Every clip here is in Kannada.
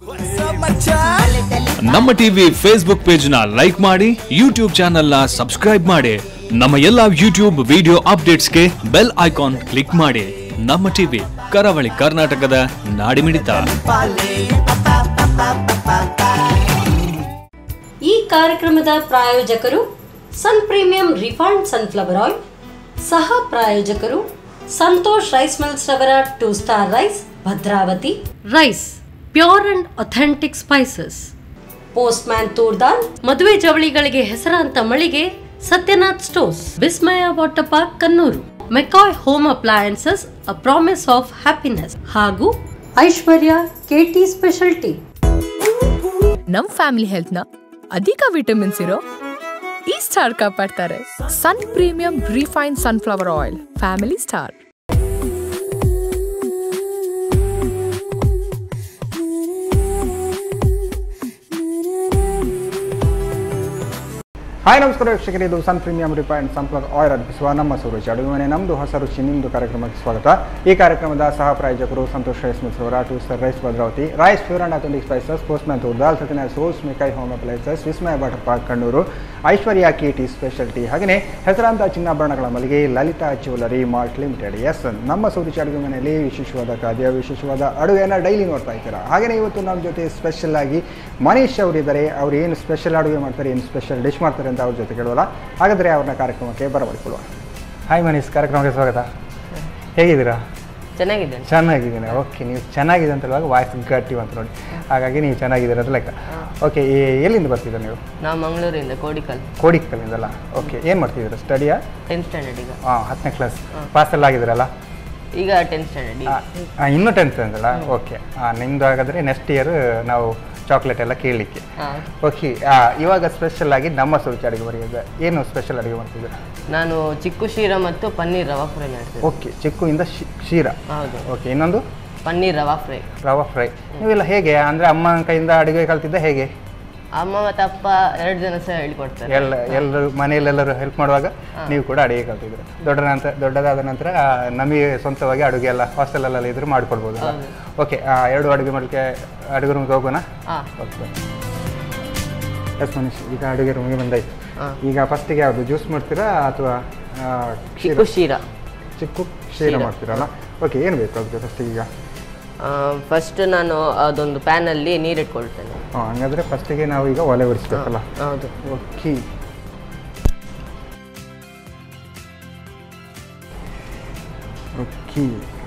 ನಮ್ಮ ಟಿವಿ ಫೇಸ್ಬುಕ್ ಪೇಜ್ ನ ಲೈಕ್ ಮಾಡಿ ಯೂಟ್ಯೂಬ್ ಚಾನೆಲ್ ನ ಸಬ್ಸ್ಕ್ರೈಬ್ ಮಾಡಿ ನಮ್ಮ ಎಲ್ಲಾ ಯೂಟ್ಯೂಬ್ ವಿಡಿಯೋ ಅಪ್ಡೇಟ್ಸ್ಗೆ ಬೆಲ್ ಐಕಾನ್ ಕ್ಲಿಕ್ ಮಾಡಿ ನಮ್ಮ ಟಿವಿ ಕರಾವಳಿ ಕರ್ನಾಟಕದ ನಾಡಿಮಿಡಿತ ಈ ಕಾರ್ಯಕ್ರಮದ ಪ್ರಾಯೋಜಕರು ಸನ್ ಪ್ರೀಮಿಯಂ ರಿಫೈನ್ಡ್ ಸನ್ಫ್ಲವರ್ ಆಯಿಲ್ ಸಹ ಪ್ರಾಯೋಜಕರು ಸಂತೋಷ್ ರೈಸ್ ಮಿಲ್ಸ್ ರವರ two star rice Bhadravati rice pure and authentic spices postman toor dal ಮದುವೆ ಜವಳಿಗಳಿಗೆ ಹೆಸರಾಂತ ಮಳಿಗೆ Sathyanath stores Vismaya water park Kannur ಮೆಕಾಯ್ home appliances a promise of happiness ಹಾಗೂ ಐಶ್ವರ್ಯ ಕೆಟಿ ಸ್ಪೆಷಾಲಿಟಿ ನಮ್ ಫ್ಯಾಮಿಲಿ ಹೆಲ್ತ್ ನ ಅಧಿಕ ವಿಟಮಿನ್ಸ್ ಇರೋ ಈ ಸ್ಟಾರ್ ಕಾಪಾಡ್ತಾರೆ ಸನ್ premium refine sunflower oil family star hi ನಮಸ್ಕಾರ ವೀಕ್ಷಕರೇ ಇದು Sun premium refined sunflower oil ಅರ್ಪಿಸುವ ನಮ್ಮ ಸೂರಜ್ ಅಡುಗೆ ಮನೆ ನಮ್ಮದು ಹೊಸ ರುಚಿ ನಿಮ್ಮದು ಕಾರ್ಯಕ್ರಮಕ್ಕೆ ಸ್ವಾಗತ ಈ ಕಾರ್ಯಕ್ರಮದ ಸಹ ಪ್ರಾಯೋಜಕರು ಸಂತೋಷ್ ರೈಸ್ ಮಿಲ್ಸ್ ಅವರ two star rice Bhadravati rice pure and authentic spices postman toor dal Sathyanarayana stores ಮಿಕೈ home appliances Vismaya water park Kannur Aishwarya K T speciality ಹಾಗೆಯೇ ಹೆಸರಾಂತ ಚಿನ್ನಾಭರಣಗಳ ಮಳಿಗೆ ಲಲಿತಾ ಜ್ಯುವೆಲರಿ ಮಾರ್ಟ್ ಲಿಮಿಟೆಡ್ ಎಸ್ ನಮ್ಮ ಸೂರಜ್ ಅಡುಗೆ ಮನೆಯಲ್ಲಿ ವಿಶೇಷವಾದ ಖಾದ್ಯ ವಿಶೇಷವಾದ ಅಡುಗೆಯನ್ನು ಡೈಲಿ ನೋಡ್ತಾ ಇದ್ದೀರಾ ಹಾಗೆಯೇ ಇವತ್ತು ನಮ್ಮ ಜೊತೆ ಸ್ಪೆಷಲ್ ಆಗಿ ಮನೀಶ್ ಅವರಿದ್ದಾರೆ ಅವ್ರು ಏನು ಸ್ಪೆಷಲ್ ಅಡುಗೆ ಮಾಡ್ತಾರೆ ಏನು ಸ್ಪೆಷಲ್ ಡಿಶ್ ಮಾಡ್ತಾರೆ ಅಂತ ಅವ್ರ ಜೊತೆ ಕೇಳೋಲ್ಲ ಹಾಗಾದರೆ ಅವ್ರನ್ನ ಕಾರ್ಯಕ್ರಮಕ್ಕೆ ಬರಮಾಡಿಕೊಳ್ಳುವ ಹಾಯ್ ಮನೀಶ್ ಕಾರ್ಯಕ್ರಮಕ್ಕೆ ಸ್ವಾಗತ ಹೇಗಿದ್ದೀರಾ ಚೆನ್ನಾಗಿದ್ದೇನೆ ಚೆನ್ನಾಗಿದ್ದೀನಿ ಓಕೆ ನೀವು ಚೆನ್ನಾಗಿದೆ ಅಂತ ಹೇಳುವಾಗ ವಾಯ್ಸ್ ಗಟ್ಟಿ ಅಂತ ನೋಡಿ ಹಾಗಾಗಿ ನೀವು ಚೆನ್ನಾಗಿದ್ದೀರ ಅಂತ ಲೆಕ್ಕ ಓಕೆ ಎಲ್ಲಿಂದ ಬರ್ತಿದ್ದೀರಾ ನೀವು ನಾವು ಮಂಗಳೂರಿಂದ ಕೋಡಿಕಲ್ ಕೋಡಿಕಲ್ಲಿಂದಲ್ಲ ಓಕೆ ಏನು ಮಾಡ್ತಿದ್ದೀರಾ ಸ್ಟಡಿಯಾ ಟೆಂತ್ ಸ್ಟ್ಯಾಂಡರ್ಡ್ ಈಗ ಹಾಂ ಹತ್ತನೇ ಕ್ಲಾಸ್ ಪಾಸಲ್ಲಿ ಆಗಿದ್ದೀರಲ್ಲ ಈಗ ಟೆಂತ್ ಸ್ಟ್ಯಾಂಡರ್ಡ್ ಈಗ ಆ, ಇನ್ನೂ ಟೆಂತ್ ಅಂದಲ್ಲ ಓಕೆ ನಿಮ್ಮದು ಹಾಗಾದರೆ ನೆಕ್ಸ್ಟ್ ಇಯರ್ ನಾವು ಚಾಕ್ಲೇಟ್ ಎಲ್ಲ ಕೇಳಲಿಕ್ಕೆ ಹಾ. ಓಕೆ ಇವಾಗ ಸ್ಪೆಷಲ್ ಆಗಿ ನಮ್ಮ ಸುರುಚಿ ಅಡುಗೆ ಬರೆಯೋದು ಏನು ಸ್ಪೆಷಲ್ ಅಡುಗೆ ಮಾಡ್ತಿದ್ದೀರಾ ನಾನು ಚಿಕ್ಕು ಶೀರ ಮತ್ತು ಪನ್ನೀರ್ ರವಾ ಫ್ರೈ ಮಾಡ್ತೇನೆ ಓಕೆ ಚಿಕ್ಕುಯಿಂದ ಶಿ- ಶೀರ ಹೌದು ಓಕೆ ಇನ್ನೊಂದು ಪನ್ನೀರ್ ರವಾ ಫ್ರೈ ರವಾ ಫ್ರೈ ನೀವೆಲ್ಲ ಹೇಗೆ ಅಂದರೆ ಅಮ್ಮನ ಕೈಯಿಂದ ಅಡುಗೆ ಕಲ್ತಿದ್ದ ಹೇಗೆ ಅಮ್ಮ ಮತ್ತು ಅಪ್ಪ ಎರಡು ಜನ ಸಹ ಹೇಳಿಕೊಡ್ತಾರೆ ಎಲ್ಲ ಎಲ್ಲರೂ ಮನೆಯಲ್ಲೆಲ್ಲರೂ ಹೆಲ್ಪ್ ಮಾಡುವಾಗ ನೀವು ಕೂಡ ಅಡುಗೆ ಕಲ್ತಿದ್ರು ದೊಡ್ಡ ನಂತರ ದೊಡ್ಡದಾದ ನಂತರ ಆ, ನಮಗೆ ಸ್ವಂತವಾಗಿ ಅಡುಗೆ ಎಲ್ಲ ಹಾಸ್ಟೆಲಲ್ಲೆಲ್ಲ ಇದ್ರು ಮಾಡ್ಕೊಳ್ಬೋದು ಓಕೆ ಎರಡು ಅಡುಗೆ ಮಾಡಲಿಕ್ಕೆ ಅಡುಗೆ ರೂಮ್ಗೆ ಹೋಗೋಣ ಹಾಂ ಓಕೆ ಎಸ್ ಮನೀಶ್ ಈಗ ಅಡುಗೆ ರೂಮಿಗೆ ಬಂದಾಯ್ತು ಹಾ. ಈಗ ಫಸ್ಟಿಗೆ ಯಾವುದು ಜ್ಯೂಸ್ ಮಾಡ್ತೀರಾ ಅಥವಾ ಆ, ಕ್ಷೀರ ಚಿಕ್ಕು ಶೀರ ಚಿಕ್ಕು ಕ್ಷೀರ ಕ್ಷೀರ. ಮಾಡ್ತೀರಲ್ಲ ಓಕೆ ಏನು ಬೇಕು ಅದಕ್ಕೆ ಫಸ್ಟಿಗೆ ಈಗ ಫಸ್ಟ್ ನಾನು ಅದೊಂದು ಪ್ಯಾನಲ್ಲಿ ನೀರು ಇಟ್ಕೊಳ್ತೇನೆ ಹಾಂ ಹಂಗಾದ್ರೆ ಫಸ್ಟಿಗೆ ನಾವು ಈಗ ಒಲೆ ಒರೆಸ್ಬೇಕಲ್ಲ ಹೌದು ಓಕೆ ಓಕೆ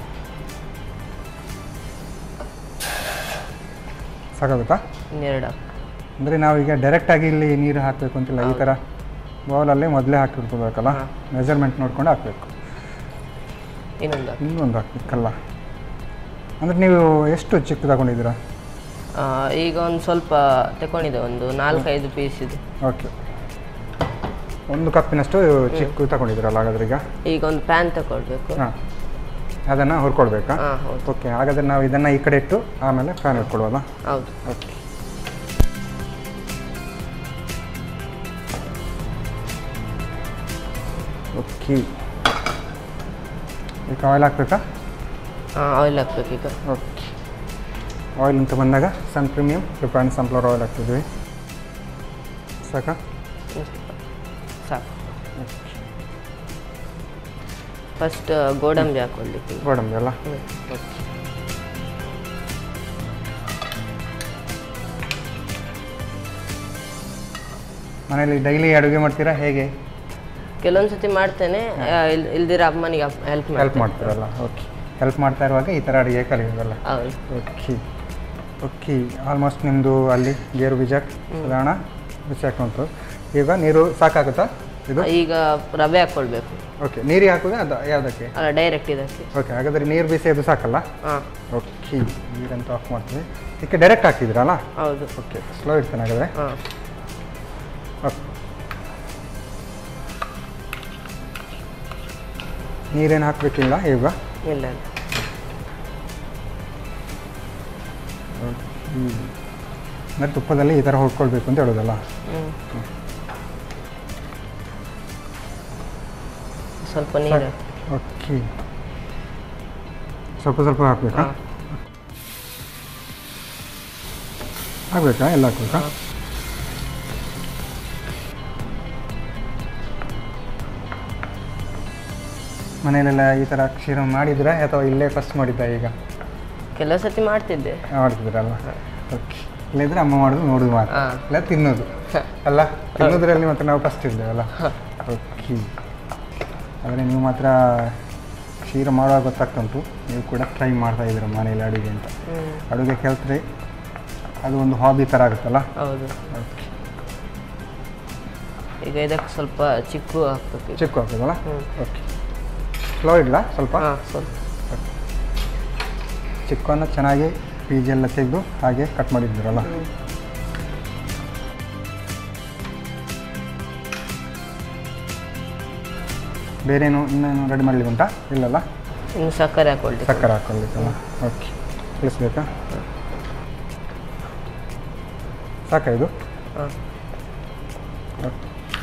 ಸಾಕಾಗುತ್ತಾ ಇನ್ನೆರಡು ಅಂದರೆ ನಾವೀಗ ಡೈರೆಕ್ಟಾಗಿ ಇಲ್ಲಿ ನೀರು ಹಾಕಬೇಕು ಅಂತಿಲ್ಲ ಈ ಥರ ಬೌಲಲ್ಲೇ ಮೊದಲೇ ಹಾಕಿಟ್ಕೋಬೇಕಲ್ಲ ಮೆಜರ್ಮೆಂಟ್ ನೋಡ್ಕೊಂಡು ಹಾಕಬೇಕು ಇನ್ನೊಂದು ಇನ್ನೊಂದು ಹಾಕ್ಬೇಕಲ್ಲ ಅಂದರೆ ನೀವು ಎಷ್ಟು ಚಿಕ್ಕ ತಗೊಂಡಿದ್ದೀರಾ ಆ, ಈಗ ಒಂದು ಸ್ವಲ್ಪ ತಗೊಂಡಿದ್ದೆ ಒಂದು ನಾಲ್ಕೈದು ಪೀಸ್ ಇದು ಓಕೆ ಒಂದು ಕಪ್ಪಿನಷ್ಟು ಚಿಕ್ಕ ತಗೊಂಡಿದ್ದೀರಲ್ಲ ಹಾಗಾದ್ರೆ ಈಗ ಈಗ ಒಂದು ಪ್ಯಾನ್ ತಗೊಳ್ಬೇಕು ಹಾಂ ಅದನ್ನು ಹುರ್ಕೊಳ್ಬೇಕಾ ಹಾಂ ಹೌದು ಓಕೆ ಹಾಗಾದ್ರೆ ನಾವು ಇದನ್ನು ಈ ಕಡೆ ಇಟ್ಟು ಆಮೇಲೆ ಫ್ಯಾನ್ ಇಟ್ಕೊಳ್ಬೋದಾ ಹೌದು ಓಕೆ ಓಕೆ ಈಗ ಆಯಿಲ್ ಹಾಕ್ಬೇಕಾ ಹಾಂ ಆಯಿಲ್ ಹಾಕ್ಬೇಕು ಈಗ ಓಕೆ ಆಯಿಲ್ ಅಂತ ಬಂದಾಗ ಸನ್ ಪ್ರೀಮಿಯಂ ರಿಫೈಂಡ್ ಸನ್ಫ್ಲವರ್ ಆಯಿಲ್ ಹಾಕ್ತಿದ್ವಿ ಸಾಕಾ ಸಾಕು ಫಸ್ಟ್ ಗೋಡಂಬಿ ಹಾಕೊಳ್ಳಿಕ್ಕೆ ಗೋಡಂಬಿ ಅಲ್ಲ ಹ್ಮ್. ಮನೇಲಿ ಡೈಲಿ ಅಡುಗೆ ಮಾಡ್ತೀರಾ ಹೇಗೆ ಕೆಲವೊಂದು ಸತಿ ಮಾಡ್ತೇನೆ ಆ, ಇಲ್- ಇಲ್ದಿರ ಅಮ್ಮನಿಗೆ ಹೆಲ್ಪ್ ಹೆಲ್ಪ್ ಮಾಡ್ತೇನೆ ಮಾಡ್ತೀರಲ್ಲ ಓಕೆ ಹೆಲ್ಪ್ ಮಾಡ್ತಾ ಇರುವಾಗ ಈ ಥರ ಅಡುಗೆ ಕಲಿಯೋದಲ್ಲ ಹೌದು ಓಕೆ ಓಕೆ ಆಲ್ಮೋಸ್ಟ್ ನಿಮ್ಮದು ಅಲ್ಲಿ ಗೇರು ಬೀಜ ಸಾಧಾರಣ ಬಿಸಿ ಹಾಕೊಂತು ಈಗ ನೀರು ಸಾಕಾಗುತ್ತಾ ಇದು ಈಗ ರವೆ ಹಾಕ್ಕೊಳ್ಬೇಕು ಓಕೆ ನೀರಿಗೆ ಹಾಕೋದು ಅದು ಯಾವುದಕ್ಕೆ ಅಲ್ಲ ಡೈರೆಕ್ಟ್ ಇದಕ್ಕೆ ಓಕೆ ಹಾಗಾದರೆ ನೀರು ಬಿಸಿ ಅದು ಸಾಕಲ್ಲ ಹಾಂ ಓಕೆ ನೀರಂತ ಆಫ್ ಮಾಡ್ತೀವಿ ಇದಕ್ಕೆ ಡೈರೆಕ್ಟ್ ಹಾಕಿದ್ರಲ್ಲ ಹೌದು ಓಕೆ ಸ್ಲೋ ಇಡ್ತೇನೆ ಹಾಗಾದರೆ ಹಾಂ ಓಕೆ ನೀರೇನು ಹಾಕಬೇಕಿಲ್ಲ ಈಗ ಇಲ್ಲ ಇಲ್ಲ ಅಂದರೆ ತುಪ್ಪದಲ್ಲಿ ಈ ಥರ ಹುಡ್ಕೊಳ್ಬೇಕು ಅಂತ ಹೇಳೋದಲ್ಲ ಹ್ಞೂ ಸ್ವಲ್ಪ ನೀರು ಓಕೆ ಸ್ವಲ್ಪ ಸ್ವಲ್ಪ ಹಾಕ್ಬೇಕಾ ಹಾಂ ಆಗಬೇಕಾ ಎಲ್ಲ ಹಾಕ್ಬೇಕಾ ಮನೆಯಲ್ಲೆಲ್ಲ ಈ ಥರ ಕ್ಷೀರ ಮಾಡಿದ್ರೆ ಅಥವಾ ಇಲ್ಲೇ ಫಸ್ಟ್ ಮಾಡಿದ್ದ ಈಗ ಕೆಲವು ಸತಿ ಮಾಡ್ತಿದ್ದೆ ಮಾಡ್ತಿದ್ರಲ್ಲ ಓಕೆ ಇಲ್ಲಿದ್ರೆ ಅಮ್ಮ ಮಾಡೋದು ನೋಡೋದು ಮಾತ್ರ ಹಾ. ಇಲ್ಲ ತಿನ್ನೋದು ಅಲ್ಲ ತಿನ್ನೋದ್ರಲ್ಲಿ ಮತ್ತೆ ನಾವು ಫಸ್ಟ್ ಇದ್ದೇವಲ್ಲ ಓಕೆ ಆದರೆ ನೀವು ಮಾತ್ರ ಕ್ಷೀರ ಮಾಡುವಾಗ ಗೊತ್ತಾಗ್ತುಂಟು ನೀವು ಕೂಡ ಟ್ರೈ ಮಾಡ್ತಾ ಇದ್ದೀರ ಮನೇಲಿ ಅಡುಗೆ ಅಂತ ಅಡುಗೆ ಕಲ್ತ್ರೆ ಅದು ಒಂದು ಹಾಬಿ ಥರ ಆಗುತ್ತಲ್ಲ ಹೌದು ಓಕೆ ಈಗ ಇದಕ್ಕೆ ಸ್ವಲ್ಪ ಚಿಕ್ಕು ಹಾಕ್ಬೇಕು ಚಿಕ್ಕು ಹಾಕೋದಲ್ಲ ಹ್ಮ್. ಓಕೆ ಸ್ಲೋ ಇಡಲ ಸ್ವಲ್ಪ ಹಾಂ ಸ್ವಲ್ಪ ಚಿಕ್ಕವನ್ನು ಚೆನ್ನಾಗಿ ಬೀಜೆಲ್ಲ ತೆಗೆದು ಹಾಗೆ ಕಟ್ ಮಾಡಿದ್ದೀರಲ್ಲ ಬೇರೇನು ಇನ್ನೇನು ರೆಡಿ ಮಾಡ್ಲಿಕ್ಕೆ ಉಂಟಾ ಇಲ್ಲಲ್ಲ ಇನ್ನು ಸಕ್ಕರೆ ಹಾಕೊಳ್ಲಿ ಸಕ್ಕರೆ ಹಾಕ್ಕೊಳ್ಲಿಕ್ಕಲ್ಲ ಓಕೆ ತಿಳಿಸ್ಬೇಕಾ ಸಾಕಾ ಇದು ಹಾಂ ಓಕೆ.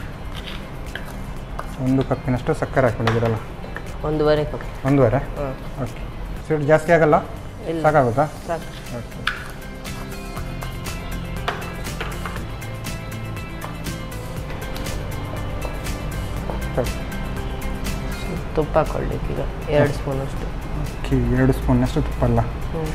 ಒಂದು ಕಪ್ಪಿನಷ್ಟು ಸಕ್ಕರೆ ಹಾಕ್ಕೊಂಡಿದ್ದೀರಲ್ಲ ಒಂದೂವರೆ ಕಪ್ ಒಂದೂವರೆ ಹಾಂ ಓಕೆ ಸ್ವೀಟ್ ಜಾಸ್ತಿ ಆಗಲ್ಲ ಇಲ್ಲ. ಸಾಕಾಗುತ್ತಾ ಸಾಕು ಓಕೆ ಸರಿ. ತುಪ್ಪ ಹಾಕೊಳ್ಲಿಕ್ಕೆ ಈಗ ಎರಡು ಸ್ಪೂನ್ ಅಷ್ಟು ಓಕೆ ಎರಡು ಸ್ಪೂನ್ನಷ್ಟು ತುಪ್ಪ ಅಲ್ಲ ಹ್ಞೂ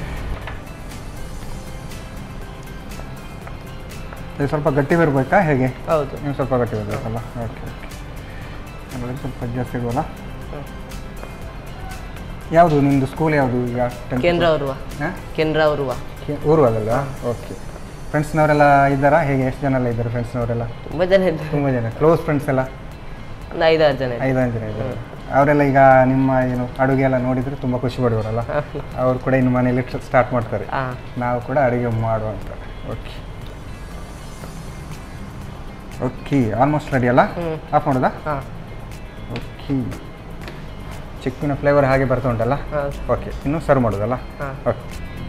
ಇದು ಸ್ವಲ್ಪ ಗಟ್ಟಿ ಬರಬೇಕಾ ಹೇಗೆ ಹೌದು ನೀವು ಸ್ವಲ್ಪ ಗಟ್ಟಿ ಬರಬೇಕಲ್ಲ ಓಕೆ ಓಕೆ ಹಾಗಾದ್ರೆ ಸ್ವಲ್ಪ ಜಾಸ್ತಿ ಇಡುವಲ್ಲ ಹ್ಮ್. ಯಾವುದು ನಿಮ್ಮದು ಸ್ಕೂಲ್ ಯಾವುದು ಈಗ tenth? ಕೇಂದ್ರ ಉರುವ ಹಾಂ ಕೇಂದ್ರ ಉರುವ ಕೆ- ಊರುವಾಗಲ್ಲ ಓಕೆ ಫ್ರೆಂಡ್ಸ್ನವರೆಲ್ಲ ಇದ್ದಾರಾ ಹೇಗೆ ಎಷ್ಟು ಜನ ಎಲ್ಲ ಇದ್ದಾರೆ ಫ್ರೆಂಡ್ಸ್ನವರೆಲ್ಲ ತುಂಬ ಜನ ಇದ್ದಾರೆ ತುಂಬ ಜನ ಕ್ಲೋಸ್ ಫ್ರೆಂಡ್ಸ್ ಎಲ್ಲ ಒಂದು ಐದಾರು ಜನ ಇದ್ದಾರೆ ಐದಾರು ಜನ ಇದ್ದಾರೆ ಅವರೆಲ್ಲ ಈಗ ನಿಮ್ಮ ಏನು ಅಡುಗೆ ಎಲ್ಲ ನೋಡಿದರೆ ತುಂಬ ಖುಷಿ ಪಡುವರಲ್ಲ ಅವರು ಕೂಡ ಇನ್ನು ಮನೇಲಿ ಸ್ಟಾರ್ಟ್ ಮಾಡ್ತಾರೆ ಹಾಂ ನಾವು ಕೂಡ ಅಡುಗೆ ಮಾಡುವ ಅಂತ ಓಕೆ ಓಕೆ ಆಲ್ಮೋಸ್ಟ್ ರೆಡಿ ಅಲ್ಲ ಹ್ಮ್. ಆಫ್ ಮಾಡೋದಾ ಹಾಂ ಓಕೆ ಚಿಕ್ಕಿನ ಫ್ಲೇವರ್ ಹಾಗೆ ಬರ್ತಾ ಉಂಟಲ್ಲ ಹೌದು ಓಕೆ ಇನ್ನು ಸರ್ವ್ ಮಾಡೋದಲ್ಲ ಹಾಂ ಓಕೆ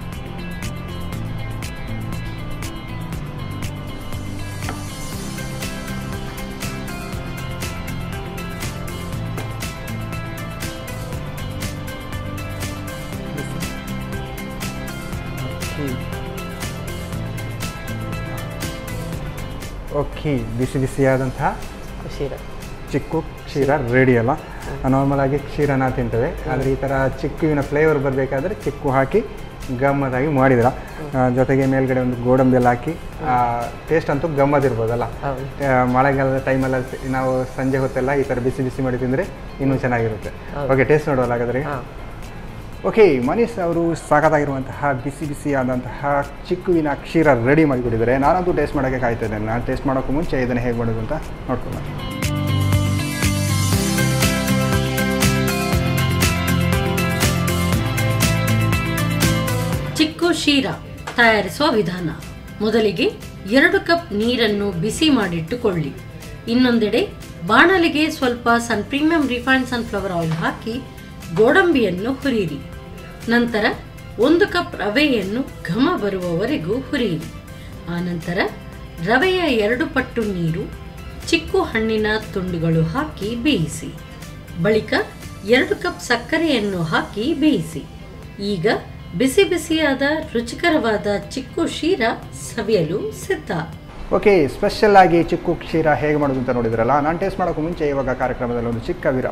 ಓಕೆ ಬಿಸಿ ಬಿಸಿಯಾದಂತಹ ಖುಷಿರ ಚಿಕ್ಕು ಕ್ಷೀರ ರೆಡಿ ಅಲ್ಲ ನಾರ್ಮಲ್ ಆಗಿ ಕ್ಷೀರನ ತಿಂತೇವೆ ಆದರೆ ಈ ಥರ ಚಿಕ್ಕುವಿನ ಫ್ಲೇವರ್ ಬರಬೇಕಾದ್ರೆ ಚಿಕ್ಕು ಹಾಕಿ ಗಮ್ಮತ್ತಾಗಿ ಮಾಡಿದ್ರ ಆ, ಜೊತೆಗೆ ಮೇಲ್ಗಡೆ ಒಂದು ಗೋಡಂಬಿ ಎಲ್ಲ ಹಾಕಿ ಟೇಸ್ಟ್ ಅಂತೂ ಗಮ್ಮತ್ತಿರ್ಬೋದಲ್ಲ ಹೌದು ಆ, ಮಳೆಗಾಲದ ಟೈಮಲ್ಲಿ ನಾವು ಸಂಜೆ ಹೊತ್ತೆಲ್ಲ ಈ ಥರ ಬಿಸಿ ಬಿಸಿ ಮಾಡಿ ತಿಂದರೆ ಇನ್ನೂ ಚೆನ್ನಾಗಿರುತ್ತೆ ಹೌದು. ಓಕೆ ಟೇಸ್ಟ್ ನೋಡುವಲ್ಲ ಹಾಗಾದ್ರೆ ಹಾಂ ಓಕೆ ಮನೀಶ್ ಅವರು ಸಾಕಾಗಿರುವಂತಹ ಬಿಸಿ ಬಿಸಿಯಾದಂತಹ ಚಿಕ್ಕುವಿನ ಕ್ಷೀರ ರೆಡಿ ಮಾಡಿಕೊಟ್ಟಿದ್ದಾರೆ ನಾನಂತೂ ಟೇಸ್ಟ್ ಮಾಡೋಕ್ಕೆ ಕಾಯ್ತಿದ್ದೇನೆ ನಾನು ಟೇಸ್ಟ್ ಮಾಡೋಕ್ಕೂ ಮುಂಚೆ ಇದನ್ನು ಹೇಗೆ ಮಾಡೋದು ಅಂತ ನೋಡ್ಕೊಂಡು ಚಿಕ್ಕು ಶೀರ ತಯಾರಿಸುವ ವಿಧಾನ ಮೊದಲಿಗೆ ಎರಡು ಕಪ್ ನೀರನ್ನು ಬಿಸಿ ಮಾಡಿಟ್ಟುಕೊಳ್ಳಿ ಇನ್ನೊಂದೆಡೆ ಬಾಣಲೆಗೆ ಸ್ವಲ್ಪ Sun premium refined sunflower oil ಹಾಕಿ ಗೋಡಂಬಿಯನ್ನು ಹುರಿಯಿರಿ ನಂತರ ಒಂದು ಕಪ್ ರವೆಯನ್ನು ಘಮ ಬರುವವರೆಗೂ ಹುರಿಯಿರಿ ಆನಂತರ ರವೆಯ ಎರಡು ಪಟ್ಟು ನೀರು ಚಿಕ್ಕು ಹಣ್ಣಿನ ತುಂಡುಗಳು ಹಾಕಿ ಬೇಯಿಸಿ ಬಳಿಕ ಎರಡು ಕಪ್ ಸಕ್ಕರೆಯನ್ನು ಹಾಕಿ ಬೇಯಿಸಿ ಈಗ ಬಿಸಿ ಬಿಸಿಯಾದ ರುಚಿಕರವಾದ ಚಿಕ್ಕು ಶೀರ ಸವಿಯಲು ಸಿದ್ಧ ಓಕೆ ಸ್ಪೆಷಲ್ ಆಗಿ ಚಿಕ್ಕು ಕ್ಷೀರ ಹೇಗೆ ಮಾಡೋದು ಅಂತ ನೋಡಿದ್ರಲ್ಲ ನಾನು ಟೇಸ್ಟ್ ಮಾಡೋಕ್ಕೂ ಮುಂಚೆ ಇವಾಗ ಕಾರ್ಯಕ್ರಮದಲ್ಲಿ ಒಂದು ಚಿಕ್ಕ ವಿರಾಮ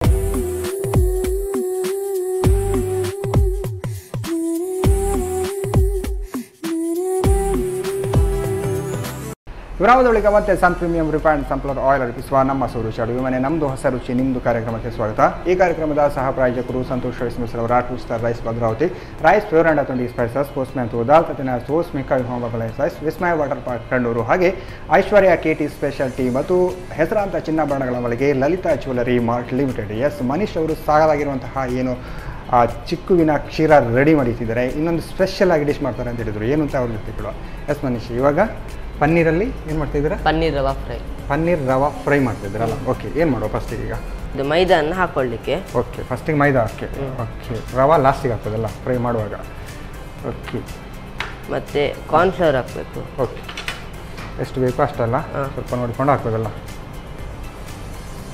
ವಿರಾಮದ ಬಳಿಕ ಮತ್ತೆ Sun premium refined sunflower oil ಅರ್ಪಿಸುವ ನಮ್ಮ ಸುರುಚಿ ಅಡುಗೆ ಮನೆ ನಮ್ಮದು ಹೊಸ ರುಚಿ ನಿಮ್ಮದು ಕಾರ್ಯಕ್ರಮಕ್ಕೆ ಸ್ವಾಗತ ಈ ಕಾರ್ಯಕ್ರಮದ ಸಹ ಪ್ರಾಯೋಜಕರು ಸಂತೋಷ್ ರೈಸ್ ಮಿಶ್ರ ಅವರ two star rice Bhadravati rice pure and twenty spices postman ತೋದಾಲ್ ತತಿನ ಸೋಸ್ ಮಿಕಾ ಹೋಮಬಲ rice Vismaya water park Kannur ಹಾಗೆ ಐಶ್ವರ್ಯ ಕೆಟಿ ಸ್ಪೆಷಲ್ ಟೀ ಮತ್ತು ಹೆಸರಾಂತ ಚಿನ್ನಾಭರಣಗಳ ಮಳಿಗೆ Lalitha jewellery mart limited yes Manish ಅವರು ಸಾಗಲಾಗಿರುವಂತಹ ಏನು ಆ ಚಿಕ್ಕುವಿನ ಕ್ಷೀರ ರೆಡಿ ಮಾಡಿಟ್ಟಿದ್ದಾರೆ ಇನ್ನೊಂದು ಸ್ಪೆಷಲ್ ಆಗಿ ಡಿಶ್ ಮಾಡ್ತಾರೆ ಅಂತ ಹೇಳಿದ್ರು ಏನು ಅಂತ ಅವ್ರ ಜೊತೆ ಕೊಡುವ ಎಸ್ ಮನೀಶ್ ಇವಾಗ ಪನ್ನೀರಲ್ಲಿ ಏನು ಮಾಡ್ತಿದ್ದೀರಾ ಪನ್ನೀರ್ ರವಾ ಫ್ರೈ ಪನ್ನೀರ್ ರವಾ ಫ್ರೈ ಮಾಡ್ತಿದ್ದೀರಲ್ಲ ಓಕೆ ಏನು ಮಾಡುವ ಫಸ್ಟಿಗೆ ಈಗ ಇದು ಮೈದಾನ ಹಾಕೊಳ್ಳಿಕ್ಕೆ ಓಕೆ ಫಸ್ಟಿಗೆ ಮೈದಾ ಹಾಕಿ ಓಕೆ ರವಾ ಲಾಸ್ಟಿಗೆ ಹಾಕೋದಲ್ಲ ಫ್ರೈ ಮಾಡುವಾಗ ಓಕೆ ಮತ್ತು ಕಾರ್ನ್ಫ್ಲವರ್ ಹಾಕಬೇಕು ಓಕೆ ಎಷ್ಟು ಬೇಕೋ ಅಷ್ಟಲ್ಲ ಹಾ. ಸ್ವಲ್ಪ ನೋಡಿಕೊಂಡು ಹಾಕೋದಲ್ಲ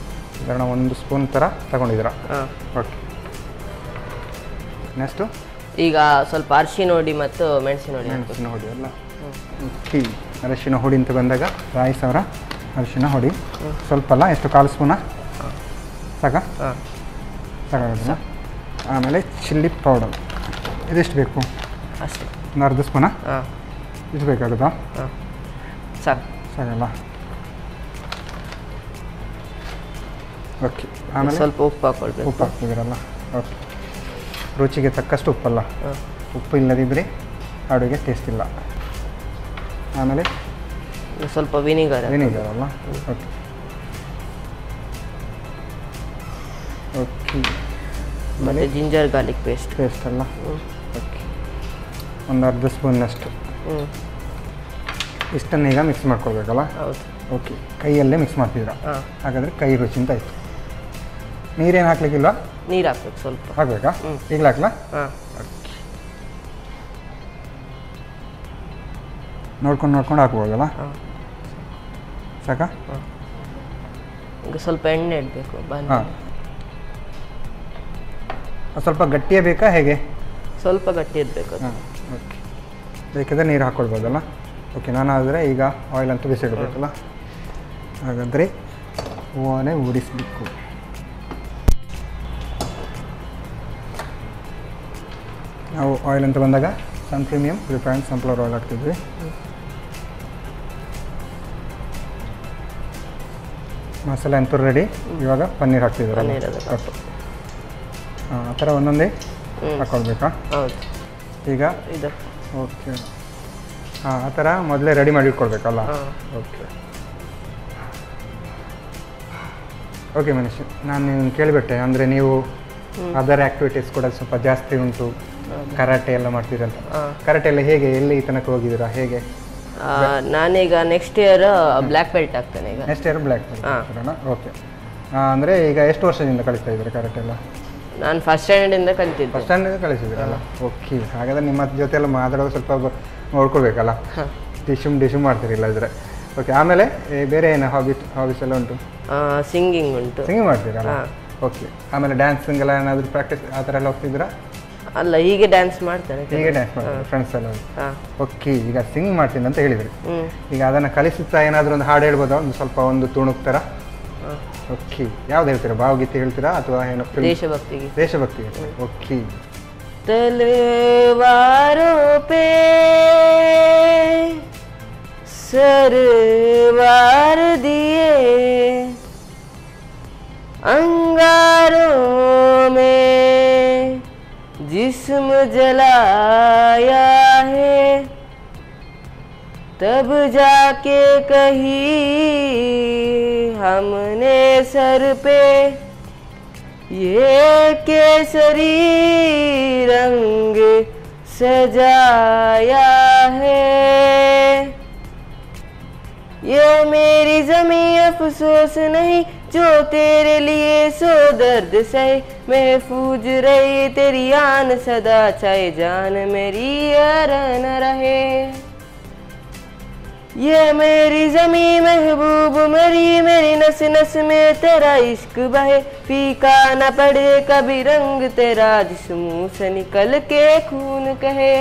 ಇದನ್ನ ಒಂದು ಸ್ಪೂನ್ ಥರ ತಗೊಂಡಿದ್ದೀರಾ ಹಾಂ ಓಕೆ ನೆಕ್ಸ್ಟು ಈಗ ಸ್ವಲ್ಪ ಅರಿಶಿನ ಹುಡಿ ಮತ್ತು ಮೆಣಸಿನ ಹುಡಿ ಹಾಕ್ಬೇಕು. ಮೆಣಸಿನ ಹುಡಿ ಅಲ್ಲ ಓಕೆ ಅರಿಶಿನ ಹುಡಿ ಅಂತ ಬಂದಾಗ ರಾಯಿ ಸಾವಿರ ಅರಿಶಿನ ಹುಡಿ ಸ್ವಲ್ಪ ಅಲ್ಲ ಎಷ್ಟು ಕಾಲು ಸ್ಪೂನ ಸಾಕ ಹಾ ಸಾಕಾಗೋದಿಲ್ಲ ಆಮೇಲೆ ಚಿಲ್ಲಿ ಪೌಡರ್ ಇದೆಷ್ಟು ಬೇಕು ಅಷ್ಟೇ ಒಂದು ಅರ್ಧ ಸ್ಪೂನ ಹಾಂ ಇದು ಬೇಕಾಗುತ್ತಾ ಹಾಂ ಸಾಕು ಸಾಕಲ್ಲ ಓಕೆ ಆಮೇಲೆ ಸ್ವಲ್ಪ ಉಪ್ಪು ಹಾಕೊಳ್ಬೇಕು ಉಪ್ಪು ಹಾಕ್ತಿದ್ದೀರಲ್ಲ ಓಕೆ ರುಚಿಗೆ ತಕ್ಕಷ್ಟು ಉಪ್ಪಲ್ಲ ಹಾಂ ಉಪ್ಪು ಇಲ್ಲದಿದ್ದರೆ ಅಡುಗೆ ಟೇಸ್ಟ್ ಇಲ್ಲ ಆಮೇಲೆ ಸ್ವಲ್ಪ ವಿನಿಗರ್ ವಿನಿಗರ್ ಅಲ್ಲ ಓಕೆ ಓಕೆ ಮತ್ತು ಜಿಂಜರ್ ಗಾರ್ಲಿಕ್ ಪೇಸ್ಟ್ ಪೇಸ್ಟ್ ಅಲ್ಲ ಓಕೆ ಒಂದು ಅರ್ಧ ಸ್ಪೂನ್ನಷ್ಟು ಹ್ಞೂ ಇಷ್ಟನ್ನು ಈಗ ಮಿಕ್ಸ್ ಮಾಡ್ಕೊಳ್ಬೇಕಲ್ಲ ಹೌದು ಓಕೆ ಕೈಯಲ್ಲೇ ಮಿಕ್ಸ್ ಮಾಡ್ತಿದ್ದೀರಾ ಹಾಂ ಹಾಗಾದರೆ ಕೈ ರುಚಿ ಅಂತ ಆಯಿತು ನೀರೇನು ಹಾಕ್ಲಿಕ್ಕಿಲ್ವಾ ನೀರು ಹಾಕ್ಬೇಕು ಸ್ವಲ್ಪ ಹಾಕ್ಬೇಕಾ ಹ್ಮ್. ಈಗಲೇ ಹಾಕ್ಲಾ ಹಾಂ ನೋಡ್ಕೊಂಡು ನೋಡ್ಕೊಂಡು ಹಾಕ್ಬೋದಲ್ಲ ಹಾಂ ಸಾಕಾ ಈಗ ಸ್ವಲ್ಪ ಎಣ್ಣೆ ಇಡಬೇಕು ಬನ್ನಿ ಹಾಂ ಸ್ವಲ್ಪ ಗಟ್ಟಿಯೇ ಬೇಕಾ ಹೇಗೆ ಸ್ವಲ್ಪ ಗಟ್ಟಿ ಇರಬೇಕು ಅದು ಹಾಂ ಓಕೆ ಬೇಕಿದ್ರೆ ನೀರು ಹಾಕ್ಕೊಳ್ಬೋದಲ್ಲ ಓಕೆ ನಾನು ಆದರೆ ಈಗ ಆಯಿಲ್ ಅಂತೂ ಬಿಸಿ ಇಡಬೇಕಲ್ಲ ಹಾಗಾದರೆ ಓನೆ ಉರಿಸಬೇಕು ನಾವು ಆಯಿಲ್ ಅಂತ ಬಂದಾಗ ಸನ್ ಪ್ರೀಮಿಯಂ ರಿಫೈನ್ಡ್ ಸನ್ಫ್ಲವರ್ ಆಯಿಲ್ ಹಾಕ್ತಿದ್ವಿ ಮಸಾಲೆ ಅಂತೂ ರೆಡಿ ಇವಾಗ ಪನ್ನೀರ್ ಹಾಕ್ತಿದ್ದೀರ ಪನ್ನೀರ್ ಅದು. ಕಟ್ಟು ಹಾಂ ಆ ಥರ ಒಂದೊಂದೇ ಹ್ಮ್. ಹಾಕ್ಕೊಳ್ಬೇಕಾ ಹೌದು ಈಗ ಇದು ಓಕೆ ಹಾಂ ಆ ಥರ ಮೊದಲೇ ರೆಡಿ ಮಾಡಿ ಇಟ್ಕೊಳ್ಬೇಕಲ್ಲ ಹಾಂ ಓಕೆ ಓಕೆ ಮನೀಶ್ ನಾನು ನಿಮ್ಗೆ ಕೇಳಿಬಿಟ್ಟೆ ಅಂದರೆ ನೀವು ಅದರ್ ಆ್ಯಕ್ಟಿವಿಟೀಸ್ ಕೂಡ ಸ್ವಲ್ಪ ಜಾಸ್ತಿ ಉಂಟು ಕರಾಟೆ ಎಲ್ಲ ಮಾಡ್ತೀರಿ ಅಂತ ಹಾಂ ಕರಾಟೆ ಎಲ್ಲ ಹೇಗೆ ಎಲ್ಲಿ ತನಕ ಹೋಗಿದ್ದೀರಾ ಹೇಗೆ ನಾನೀಗ ನೆಕ್ಸ್ಟ್ ಇಯರ್ ಬ್ಲ್ಯಾಕ್ ಬೆಲ್ಟ್ ಆಗ್ತೇನೆ ಈಗ ನೆಕ್ಸ್ಟ್ ಇಯರ್ ಬ್ಲ್ಯಾಕ್ ಹಾ. ಓಕೆ ಅಂದರೆ ಈಗ ಎಷ್ಟು ವರ್ಷದಿಂದ ಕಲಿಸ್ತಾ ಇದ್ದೀರಾ ಕರಾಟೆ ಎಲ್ಲ ನಾನು ಫಸ್ಟ್ ಸ್ಟ್ಯಾಂಡರ್ಡಿಂದ ಕಲಿತಿದ್ದೆ ಫಸ್ಟ್ ಸ್ಟ್ಯಾಂಡರ್ಡ್ ಕಳಿಸಿದ್ದೀರಲ್ಲ ಓಕೆ ಹಾಗಾದ್ರೆ ನಿಮ್ಮ ಜೊತೆ ಎಲ್ಲ ಮಾತಾಡೋದು ಸ್ವಲ್ಪ ಬ- ನೋಡ್ಕೊಳ್ಬೇಕಲ್ಲ ಡಿಶುಮ್ ಡಿಶುಮ್ ಮಾಡ್ತೀರಿಲ್ಲ ಇದ್ರೆ ಓಕೆ ಆಮೇಲೆ ಏ, ಬೇರೆ ಏನು ಹಾಬಿ ಹಾಬೀಸ್ ಎಲ್ಲ ಉಂಟು ಸಿಂಗಿಂಗ್ ಉಂಟು ಸಿಂಗಿಂಗ್ ಮಾಡ್ತೀರಲ್ಲ ಹಾ. ಓಕೆ ಆಮೇಲೆ ಡ್ಯಾನ್ಸಿಂಗ್ ಎಲ್ಲ ಏನಾದರೂ ಪ್ರಾಕ್ಟೀಸ್ ಆ ಥರ ಎಲ್ಲ ಹೋಗ್ತಿದ್ದೀರಾ ಅಲ್ಲ ಹೀಗೆ ಡ್ಯಾನ್ಸ್ ಮಾಡ್ತೇನೆ ಹೀಗೆ ಡ್ಯಾನ್ಸ್ ಮಾಡ್ತೀರಾ ಫ್ರೆಂಡ್ಸ್ ಎಲ್ಲ ಹಾಂ ಓಕೆ ಈಗ ಸಿಂಗಿಂಗ್ ಮಾಡ್ತೀನಿ ಅಂತ ಹೇಳಿದ್ರಿ ಹ್ಞೂ ಈಗ ಅದನ್ನು ಕಲಿಸುತ್ತಾ ಏನಾದರೂ ಒಂದು ಹಾಡು ಹೇಳ್ಬೋದಾ ಒಂದು ಸ್ವಲ್ಪ ಒಂದು ತುಣುಕ್ ಥರ ಹಾಂ ಓಕೆ ಯಾವ್ದು ಹೇಳ್ತೀರಾ ಭಾವಗೀತೆ ಹೇಳ್ತೀರಾ ಅಥವಾ ಏನು film? ದೇಶಭಕ್ತಿಗೆ ದೇಶಭಕ್ತಿ ಓಕೆ तलवारों पे सरवार दिए अंगारों में जिस्म जलाया है तब जाके कही हमने सर पे ये केसरी रंग सजाया है ये मेरी जमी अफसोस नहीं जो तेरे लिए सो दर्द सहे महफूज रहे तेरी आन सदा चाहे जान मेरी यार न रहे ये मेरी जमी महबूब मरी मेरी नस नस में तेरा इश्क बहे फीका न पड़े कभी रंग तेरा जिस मुंह से निकल के खून कहे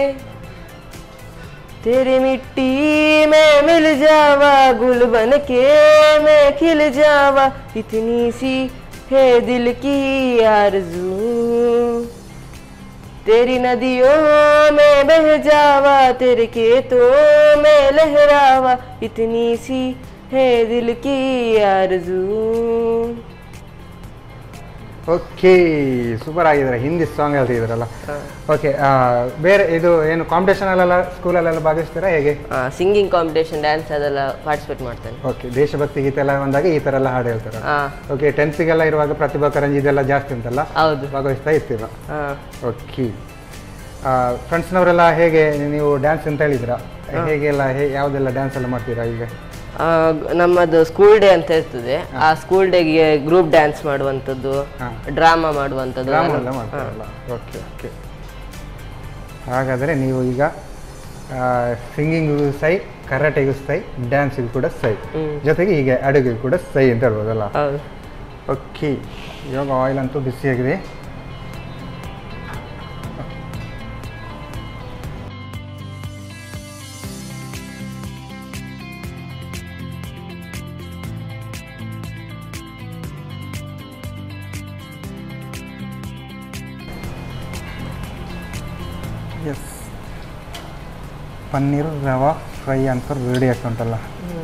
तेरी मिट्टी में मिल जावा गुल बन के मैं खिल जावा इतनी सी है दिल की आरज़ू तेरी नदियों में बह जावा तेरे खेतों में लहरावा इतनी सी है दिल की आरज़ू ಓಕೆ ಸೂಪರ್ ಆಗಿದ್ದಾರೆ ಹಿಂದಿ ಸಾಂಗ್ ಹೇಳ್ತಿದ್ದೀರಲ್ಲ ಓಕೆ ಬೇರೆ ಇದು ಏನು ಕಾಂಪಿಟೇಷನಲ್ಲೆಲ್ಲ ಸ್ಕೂಲಲ್ಲೆಲ್ಲ ಭಾಗವಹಿಸ್ತೀರಾ ಹೇಗೆ ಸಿಂಗಿಂಗ್ ಕಾಂಪಿಟೇಷನ್ ಡ್ಯಾನ್ಸ್ ಅದೆಲ್ಲ ಪಾರ್ಟಿಸಿಪೇಟ್ ಮಾಡ್ತೇನೆ ಓಕೆ ದೇಶಭಕ್ತಿ ಗೀತೆ ಎಲ್ಲ ಬಂದಾಗ ಈ ಥರ ಎಲ್ಲ ಹಾಡು ಹೇಳ್ತಾರೆ ಹಾಂ ಓಕೆ ಟೆಂತ್ಗೆಲ್ಲ ಇರುವಾಗ ಪ್ರತಿಭಾ ಕಾರಂಜಿ ಇದೆಲ್ಲ ಜಾಸ್ತಿ ಉಂಟಲ್ಲ ಹೌದು ಭಾಗವಹಿಸ್ತಾ ಇರ್ತೀರ ಹಾಂ ಓಕೆ ಫ್ರೆಂಡ್ಸ್ನವರೆಲ್ಲ ಹೇಗೆ ನೀವು ಡ್ಯಾನ್ಸ್ ಅಂತ ಹೇಳಿದ್ರಾ ಹೇಗೆಲ್ಲ ಹೇ ಯಾವುದೆಲ್ಲ ಡ್ಯಾನ್ಸ್ ಎಲ್ಲ ಮಾಡ್ತೀರಾ ಈಗ ಆ, ನಮ್ಮದು ಸ್ಕೂಲ್ ಡೇ ಅಂತ ಇರ್ತದೆ ಆ ಸ್ಕೂಲ್ ಡೇಗೆ ಗ್ರೂಪ್ ಡ್ಯಾನ್ಸ್ ಮಾಡುವಂಥದ್ದು ಹಾ. ಡ್ರಾಮಾ ಮಾಡುವಂಥದ್ದು ಡ್ರಾಮಾ ಎಲ್ಲ- ಎಲ್ಲ ಮಾಡ್ತಾರಲ್ಲ ಓಕೆ ಓಕೆ ಹಾಗಾದರೆ ನೀವು ಈಗ ಸಿಂಗಿಂಗಿಗೂ ಸೈ ಕರಾಟೆಗೂ ಸೈ ಡ್ಯಾನ್ಸಿಗೂ ಕೂಡ ಸೈ ಹ್ಮ್. ಜೊತೆಗೆ ಹೀಗೆ ಅಡುಗೆಗೂ ಕೂಡ ಸೈ ಅಂತ ಹೇಳ್ಬೋದಲ್ಲ ಹೌದು ಓಕೆ ಇವಾಗ ಆಯಿಲ್ ಅಂತೂ ಬಿಸಿಯಾಗಿದೆ ಪನ್ನೀರ್ ರವಾ ಫ್ರೈ ಅಂತ ರೆಡಿ ಆಗ್ತುಂಟಲ್ಲ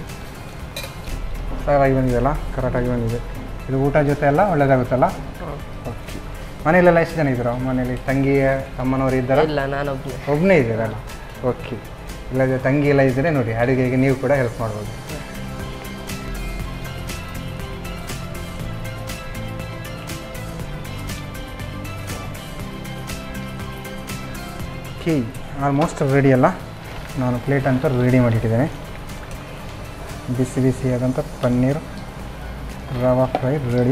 ಸರಿಯಾಗಿ ಬಂದಿದೆಯಲ್ಲ ಕರೆಕ್ಟಾಗಿ ಬಂದಿದೆ ಇದು ಊಟ ಜೊತೆ ಎಲ್ಲ ಒಳ್ಳೇದಾಗುತ್ತಲ್ಲ ಓಕೆ ಮನೆಯಲ್ಲೆಲ್ಲ ಎಷ್ಟು ಜನ ಇದ್ದೀರಾ ಮನೇಲಿ ತಂಗಿ ತಮ್ಮನವರು ಇದ್ದಾರಾ ಇಲ್ಲ ನಾನೊಬ್ನೇ ಒಬ್ಬನೇ ಇದ್ದೀರಲ್ಲ ಓಕೆ ಇಲ್ಲದೆ ತಂಗಿ ಎಲ್ಲ ಇದ್ದರೆ ನೋಡಿ ಅಡುಗೆಗೆ ನೀವು ಕೂಡ ಹೆಲ್ಪ್ ಮಾಡ್ಬೋದು ಓಕೆ ಆಲ್ಮೋಸ್ಟ್ ರೆಡಿ ಅಲ್ಲ ನಾನು ಪ್ಲೇಟ್ ಅಂತ ರೆಡಿ ಮಾಡಿಟ್ಟಿದ್ದೇನೆ ಬಿಸಿ ಬಿಸಿಯಾದಂಥ paneer rava fry ready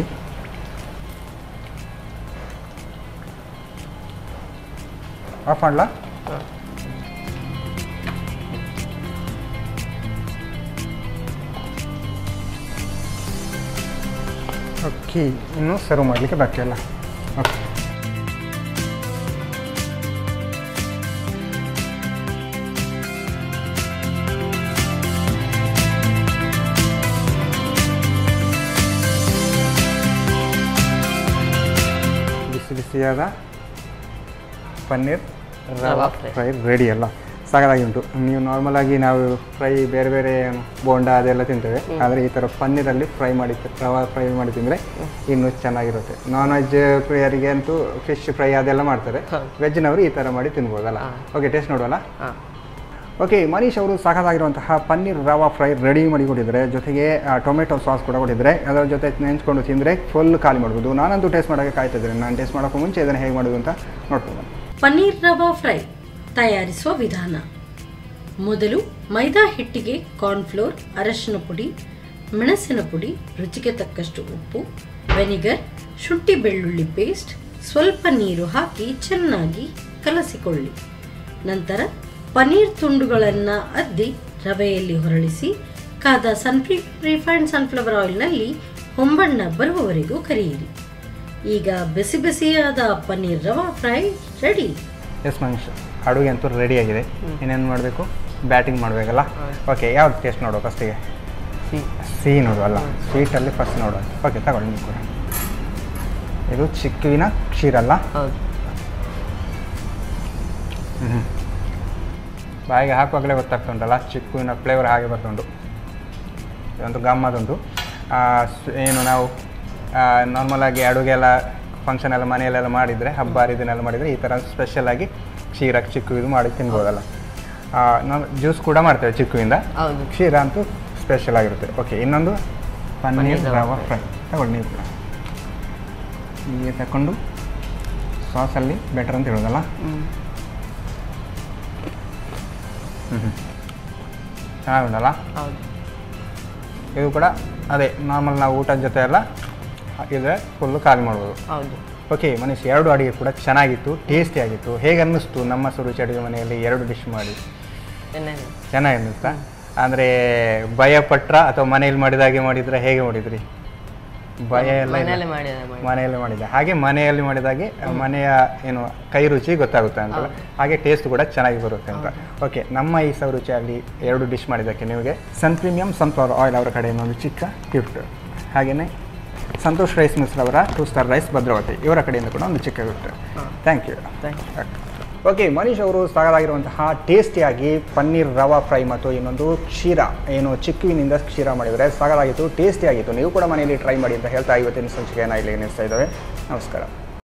off ಮಾಡಲಾ ಓಕೆ ಇನ್ನು ಸರ್ವ್ ಮಾಡಲಿಕ್ಕೆ ಬಾಕಿ ಅಲ್ಲ ಓಕೆ ಬಿಸಿ ಬಿಸಿಯಾದ paneer rava rava fry. Fry ready ಅಲ್ಲ ಸಾಕಾಗಿ ಉಂಟು ನೀವು ನಾರ್ಮಲ್ ಆಗಿ ನಾವು ಫ್ರೈ ಬೇರೆ ಬೇರೆ ಏನು ಬೋಂಡ ಅದೆಲ್ಲ ತಿಂತೇವೆ ಆದರೆ ಈ ಥರ ಪನ್ನೀರಲ್ಲಿ ಫ್ರೈ ಮಾಡಿ ರವಾ ಫ್ರೈ ಮಾಡಿ ತಿಂದರೆ ಇನ್ನೂ ಚೆನ್ನಾಗಿರುತ್ತೆ ನಾನ್ ವೆಜ್ ಪ್ರಿಯರಿಗೆ ಅಂತೂ ಫಿಶ್ ಫ್ರೈ ಅದೆಲ್ಲ ಮಾಡ್ತಾರೆ ವೆಜ್ನವರು ಈ ಥರ ಮಾಡಿ ತಿನ್ಬೋದಲ್ಲ ಓಕೆ ಟೇಸ್ಟ್ ನೋಡುವಲ್ಲ ಹಾಂ ಓಕೆ ಮನೀಶ್ ಅವರು ಸಾಕಾಗಿರುವಂತಹ ಪನ್ನೀರ್ ರವಾ ಫ್ರೈ ರೆಡಿ ಮಾಡಿ ಕೊಟ್ಟಿದ್ದಾರೆ ಜೊತೆಗೆ ಟೊಮೆಟೊ ಸಾಸ್ ಕೂಡ ಕೊಟ್ಟಿದ್ದಾರೆ ಅದರ ಜೊತೆ ನೆಂಚ್ಕೊಂಡು ತಿಂದರೆ ಫುಲ್ ಖಾಲಿ ಮಾಡ್ಬೋದು ನಾನಂತೂ ಟೇಸ್ಟ್ ಮಾಡೋಕ್ಕೆ ಕಾಯ್ತಾ ಇದ್ದೇನೆ ನಾನು ಟೇಸ್ಟ್ ಮಾಡೋಕ್ಕೂ ಮುಂಚೆ ಇದನ್ನು ಹೇಗೆ ಮಾಡೋದು ಅಂತ ನೋಡ್ಬೋದು ಪನ್ನೀರ್ ರವಾ ಫ್ರೈ ತಯಾರಿಸುವ ವಿಧಾನ ಮೊದಲು ಮೈದಾ ಹಿಟ್ಟಿಗೆ ಕಾರ್ನ್ಫ್ಲೋರ್ ಅರಶಿನ ಪುಡಿ ಮೆಣಸಿನ ಪುಡಿ ರುಚಿಗೆ ತಕ್ಕಷ್ಟು ಉಪ್ಪು ವೆನಿಗರ್ ಶುಂಠಿ ಬೆಳ್ಳುಳ್ಳಿ ಪೇಸ್ಟ್ ಸ್ವಲ್ಪ ನೀರು ಹಾಕಿ ಚೆನ್ನಾಗಿ ಕಲಸಿಕೊಳ್ಳಿ ನಂತರ ಪನ್ನೀರ್ ತುಂಡುಗಳನ್ನು ಅದ್ದಿ ರವೆಯಲ್ಲಿ ಹೊರಳಿಸಿ ಕಾದ ಸನ್ಫ್ರಿ ರಿಫೈನ್ಡ್ ಸನ್ಫ್ಲವರ್ ಆಯಿಲ್ನಲ್ಲಿ ಹೊಂಬಣ್ಣ ಬರುವವರೆಗೂ ಕರಿಯಿರಿ ಈಗ ಬಿಸಿ ಬಿಸಿಯಾದ paneer rava fry ready yes Manish ಅಡುಗೆ ಅಂತೂ ರೆಡಿ ಆಗಿದೆ ಇನ್ನೇನು ಮಾಡಬೇಕು ಬ್ಯಾಟಿಂಗ್ ಮಾಡಬೇಕಲ್ಲ ಓಕೆ ಯಾವ್ದು ಟೇಸ್ಟ್ ನೋಡುವ ಫಸ್ಟಿಗೆ ಸಿ ಸಿಹಿ ನೋಡುವಲ್ಲ ಸ್ವೀಟಲ್ಲಿ ಫಸ್ಟ್ ನೋಡುವ ಓಕೆ ತಗೊಳ್ಳಿ ನೀವು ಕೂಡ ಇದು ಚಿಕ್ಕುವಿನ ಕ್ಷೀರಲ್ಲ ಹೌದು ಬಾಯಿಗೆ ಹಾಕುವಾಗಲೇ ಗೊತ್ತಾಗ್ತುಂಟಲ್ಲ ಚಿಕ್ಕುವಿನ ಫ್ಲೇವರ್ ಹಾಗೆ ಬರ್ತುಂಟು ಇದೊಂದು ಗಮ್ಮತ್ತುಂಟು ಆ, ಸ್- ಏನು ನಾವು ನಾರ್ಮಲಾಗಿ ಅಡುಗೆ ಎಲ್ಲ ಫಂಕ್ಷನ್ ಎಲ್ಲ ಮನೆಯಲ್ಲೆಲ್ಲ ಮಾಡಿದರೆ ಹಬ್ಬ ಹರಿದಿನೆಲ್ಲ ಮಾಡಿದರೆ ಈ ಥರ ಸ್ಪೆಷಲಾಗಿ ಕ್ಷೀರ ಚಿಕ್ಕು ಇದು ಮಾಡಿ ತಿನ್ಬೋದಲ್ಲ ಆ, ನಾವು ಜ್ಯೂಸ್ ಕೂಡ ಮಾಡ್ತೇವೆ ಚಿಕ್ಕುವಿಂದ ಹೌದು ಕ್ಷೀರ ಅಂತೂ ಸ್ಪೆಷಲ್ ಆಗಿರುತ್ತೆ ಓಕೆ ಇನ್ನೊಂದು ಪನ್ನೀರ್ ಪನ್ನೀರ್ ರವಾ ರವಾ ಫ್ರೈ ತಗೊಳ್ಳಿ ನೀವು ಕೂಡ ಹೀಗೆ ತಗೊಂಡು ಸಾಸಲ್ಲಿ ಬೆಟರ್ ಅಂತ ಹೇಳೋದಲ್ಲ ಹ್ಮ್. ಚೆನ್ನಾಗುಂಟಲ್ಲ ಹೌದು ಇದು ಕೂಡ ಅದೇ ನಾರ್ಮಲ್ ನಾವು ಊಟದ ಜೊತೆ ಎಲ್ಲ ಹಾಕಿದರೆ ಫುಲ್ಲು ಖಾಲಿ ಮಾಡ್ಬೋದು ಹೌದು ಓಕೆ ಮನೀಶ್ ಎರಡು ಅಡುಗೆ ಕೂಡ ಚೆನ್ನಾಗಿತ್ತು ಟೇಸ್ಟಿ ಆಗಿತ್ತು ಹೇಗೆ ಅನ್ನಿಸ್ತು ನಮ್ಮ ಸುರುಚಿ ಅಡುಗೆ ಮನೆಯಲ್ಲಿ ಎರಡು ಡಿಶ್ ಮಾಡಿ ಏನೇನು ಚೆನ್ನಾಗಿ ಅನ್ನಿಸ್ತಾ ಅಂದರೆ ಭಯ ಪಟ್ರ ಅಥವಾ ಮನೆಯಲ್ಲಿ ಮಾಡಿದಾಗೆ ಮಾಡಿದ್ರೆ ಹೇಗೆ ಮಾಡಿದ್ರಿ ಭಯ ಎಲ್ಲ ಇಲ್ಲ. ಮನೆಯಲ್ಲೇ ಮಾಡಿದ ಮಾಡಿ ಮನೆಯಲ್ಲಿ ಮಾಡಿದ್ದೆ ಹಾಗೆ ಮನೆಯಲ್ಲಿ ಮಾಡಿದಾಗೆ ಮನೆಯ ಏನು ಕೈ ರುಚಿ ಗೊತ್ತಾಗುತ್ತೆ ಅಂತ ಹಾಗೆ ಟೇಸ್ಟ್ ಕೂಡ ಚೆನ್ನಾಗಿ ಬರುತ್ತೆ ಅಂತ ಓಕೆ ನಮ್ಮ ಈ ಸೌರುಚಿಯಲ್ಲಿ ಎರಡು ಡಿಶ್ ಮಾಡಿದ್ದಕ್ಕೆ ನಿಮಗೆ ಸನ್ ಪ್ರೀಮಿಯಂ ಸನ್ಫ್ಲವರ್ ಆಯಿಲ್ ಅವರ ಕಡೆಯಿಂದ ಒಂದು ಚಿಕ್ಕ ಗಿಫ್ಟ್ ಹಾಗೆಯೇ ಸಂತೋಷ್ ರೈಸ್ ಮಿಲ್ಸ್ ಅವರ ಟೂ ಸ್ಟಾರ್ ರೈಸ್ ಭದ್ರಾವತಿ ಇವರ ಕಡೆಯಿಂದ ಕೂಡ ಒಂದು ಚಿಕ್ಕ gift thank you thank you okay Manish ಅವರು ಸಾಗಲಾಗಿರುವಂತಹ ಟೇಸ್ಟಿಯಾಗಿ ಪನ್ನೀರ್ ರವಾ ಫ್ರೈ ಮತ್ತು ಇನ್ನೊಂದು ಕ್ಷೀರ ಏನು ಚಿಕ್ಕುವಿನಿಂದ ಕ್ಷೀರ ಮಾಡಿದರೆ ಸಾಗಲಾಗಿತ್ತು ಟೇಸ್ಟಿಯಾಗಿತ್ತು ನೀವು ಕೂಡ ಮನೆಯಲ್ಲಿ ಟ್ರೈ ಮಾಡಿ ಅಂತ ಹೇಳ್ತಾ ಇವತ್ತಿನ ಸಂಚಿಕೆಯನ್ನು ಇಲ್ಲಿ ನಿಲ್ಲಿಸ್ತಾ ಇದ್ದೇವೆ ನಮಸ್ಕಾರ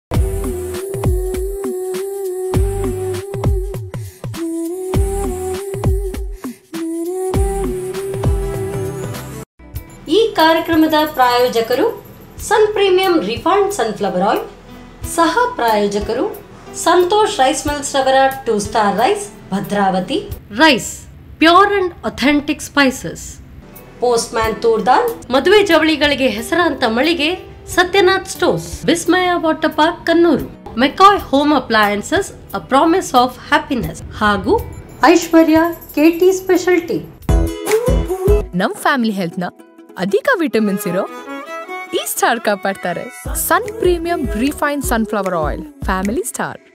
ಈ ಕಾರ್ಯಕ್ರಮದ ಪ್ರಾಯೋಜಕರು ಸನ್ ಪ್ರೀಮಿಯಂ ರಿಫೈನ್ಡ್ ಸನ್ಫ್ಲವರ್ ಆಯಿಲ್ ಸಹ ಪ್ರಾಯೋಜಕರು ಸಂತೋಷ್ ರೈಸ್ ಮಿಲ್ಸ್ ರವರ two star rice Bhadravati rice pure and authentic spices postman toor dal ಮದುವೆ ಜವಳಿಗಳಿಗೆ ಹೆಸರಾಂತ ಮಳಿಗೆ Sathyanath stores Vismaya water park Kannur ಮೆಕಾಯ್ home appliances a promise of happiness ಹಾಗೂ ಐಶ್ವರ್ಯ ಕೆಟಿ ಸ್ಪೆಷಾಲಿಟಿ ನಮ್ ಫ್ಯಾಮಿಲಿ ಹೆಲ್ತ್ ನ ಅಧಿಕ ವಿಟಮಿನ್ಸ್ ಇರೋ ಈ ಸ್ಟಾರ್ ಕಾಪಾಡ್ತಾರೆ ಸನ್ premium refine sunflower oil family star